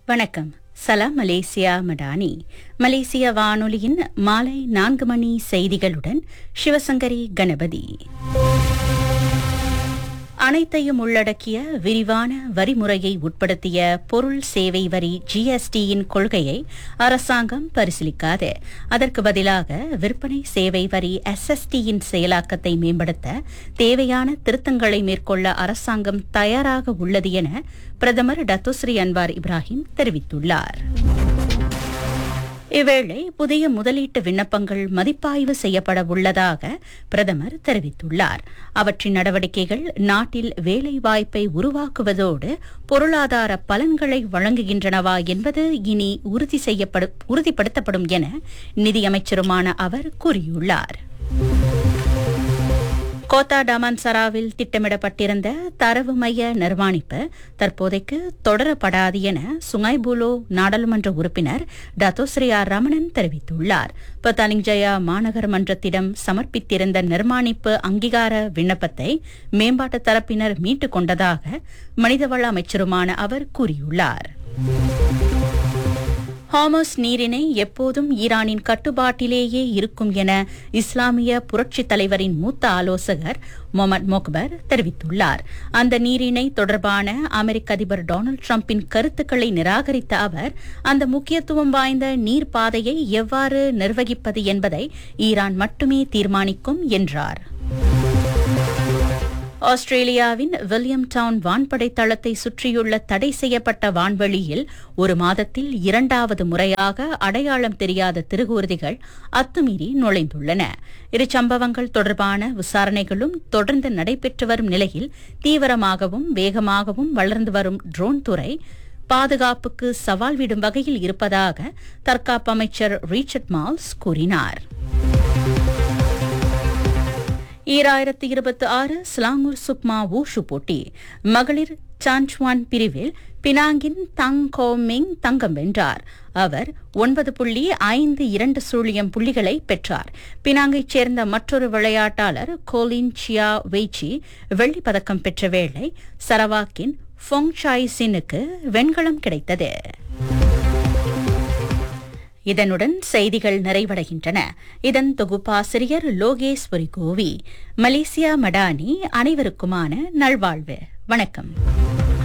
வணக்கம் சலாம் மலேசியா மடானி மலேசிய வானொலியின் மாலை நான்கு மணி செய்திகளுடன் சிவசங்கரி கணபதி அனைத்தையும் உள்ளடக்கிய விரிவான வரிமுறையை உட்படுத்திய பொருள் சேவை வரி ஜிஎஸ்டியின் கொள்கையை அரசாங்கம் பரிசீலிக்காது அதற்கு பதிலாக விற்பனை சேவை வரி எஸ்எஸ்டியின் செயலாக்கத்தை மேம்படுத்த தேவையான திருத்தங்களை மேற்கொள்ள அரசாங்கம் தயாராக உள்ளது என பிரதமர் டத்துஸ்ரீ அன்வார் இப்ராஹிம் தெரிவித்துள்ளார் இவ்வேளை புதிய முதலீட்டு விண்ணப்பங்கள் மதிப்பாய்வு செய்யப்பட உள்ளதாக பிரதமர் தெரிவித்துள்ளார் அவற்றின் நடவடிக்கைகள் நாட்டில் வேலைவாய்ப்பை உருவாக்குவதோடு பொருளாதார பலன்களை வழங்குகின்றனவா என்பது இனி உறுதி செய்யப்படு உறுதிப்படுத்தப்படும் என நிதியமைச்சருமான அவர் கூறியுள்ளார் கோத்தா டாமன்சராவில் திட்டமிடப்பட்டிருந்த தரவு மைய நிர்மாணிப்பு தற்போதைக்கு தொடரப்படாது என சுங்கைபுலோ நாடாளுமன்ற உறுப்பினர் டத்தோஸ்ரீ ஆர் ரமணன் தெரிவித்துள்ளார் பத்தாலிங்ஜயா மாநகர் மன்றத்திடம் சமர்ப்பித்திருந்த நிர்மாணிப்பு அங்கீகார விண்ணப்பத்தை மேம்பாட்டு தரப்பினர் மீட்டுக் கொண்டதாக மனிதவள அமைச்சருமான அவர் கூறியுள்ளார் ஹாமஸ் நீரிணை எப்போதும் ஈரானின் கட்டுப்பாட்டிலேயே இருக்கும் என இஸ்லாமிய புரட்சித் தலைவரின் மூத்த ஆலோசகர் மொமட் மொக்பர் தெரிவித்துள்ளார் அந்த நீரிணை தொடர்பான அமெரிக்க அதிபர் டொனால்டு டிரம்பின் கருத்துக்களை நிராகரித்த அவர் அந்த முக்கியத்துவம் வாய்ந்த நீர் பாதையை எவ்வாறு நிர்வகிப்பது என்பதை ஈரான் மட்டுமே தீர்மானிக்கும் என்றார் ஆஸ்திரேலியாவின் வில்லியம் டவுன் வான்படை தளத்தை சுற்றியுள்ள தடை செய்யப்பட்ட வான்வெளியில் ஒரு மாதத்தில் இரண்டாவது முறையாக அடையாளம் தெரியாத திருகூர்திகள் அத்துமீறி நுழைந்துள்ளன இரு சம்பவங்கள் தொடர்பான விசாரணைகளும் தொடர்ந்து நடைபெற்று வரும் நிலையில் தீவிரமாகவும் வேகமாகவும் வளர்ந்து வரும் ட்ரோன் துறை பாதுகாப்புக்கு சவால் விடும் வகையில் இருப்பதாக தற்காப்பு அமைச்சர் ரிச்சர்ட் மால்ஸ் கூறினார் ஈராயிரத்தி இருபத்தி ஆறு ஸ்லாங்கூர் சுக்மா வூஷு போட்டி மகளிர் சான்ச்வான் பிரிவில் பினாங்கின் தங் கோமிங் தங்கம் வென்றார் அவர் ஒன்பது புள்ளி ஐந்து இரண்டு சூழியம் புள்ளிகளை பெற்றார் பினாங்கைச் சேர்ந்த மற்றொரு விளையாட்டாளர் கோலின் சியா வெய்ச்சி வெள்ளிப் பதக்கம் பெற்ற வேளை சரவாக்கின் ஃபொங் சாய் சினுக்கு வெண்கலம் கிடைத்தது இதனுடன் செய்திகள் நிறைவடைகின்றன இதன் தொகுப்பாசிரியர் லோகேஸ்வரி கோவி மலேசியா மடானி அனைவருக்குமான நல்வாழ்வு வணக்கம்